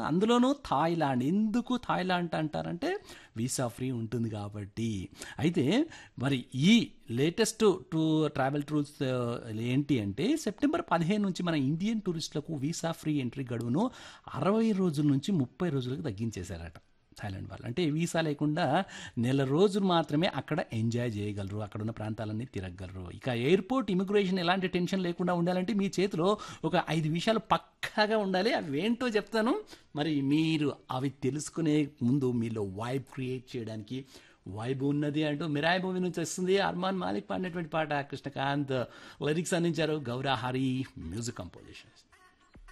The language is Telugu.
అందులోనూ థాయిలాండ్ ఎందుకు థాయిలాండ్ అంటారంటే వీసా ఫ్రీ ఉంటుంది కాబట్టి అయితే మరి ఈ లేటెస్ట్ టూ ట్రావెల్ టూర్స్ ఏంటి అంటే సెప్టెంబర్ పదిహేను నుంచి మన ఇండియన్ టూరిస్టులకు వీసా ఫ్రీ ఎంట్రీ గడువును అరవై రోజుల నుంచి ముప్పై రోజులకు తగ్గించేశారట థాయిలాండ్ వాళ్ళు అంటే వీసా లేకుండా నెల రోజులు మాత్రమే అక్కడ ఎంజాయ్ చేయగలరు అక్కడ ఉన్న ప్రాంతాలన్నీ తిరగలరు ఇక ఎయిర్పోర్ట్ ఇమిగ్రేషన్ ఎలాంటి టెన్షన్ లేకుండా ఉండాలంటే మీ చేతిలో ఒక ఐదు విషయాలు పక్కాగా ఉండాలి అవి ఏంటో చెప్తాను మరి మీరు అవి తెలుసుకునే ముందు మీలో వైబ్ క్రియేట్ చేయడానికి వైబ్ ఉన్నది అంటూ మిరాయి మూవీ నుంచి వస్తుంది అర్మాన్ మాలిక్ పాడినటువంటి పాట కృష్ణకాంత్ లిరిక్స్ అందించారు గౌరా హరి మ్యూజిక్ కంపోజిషన్స్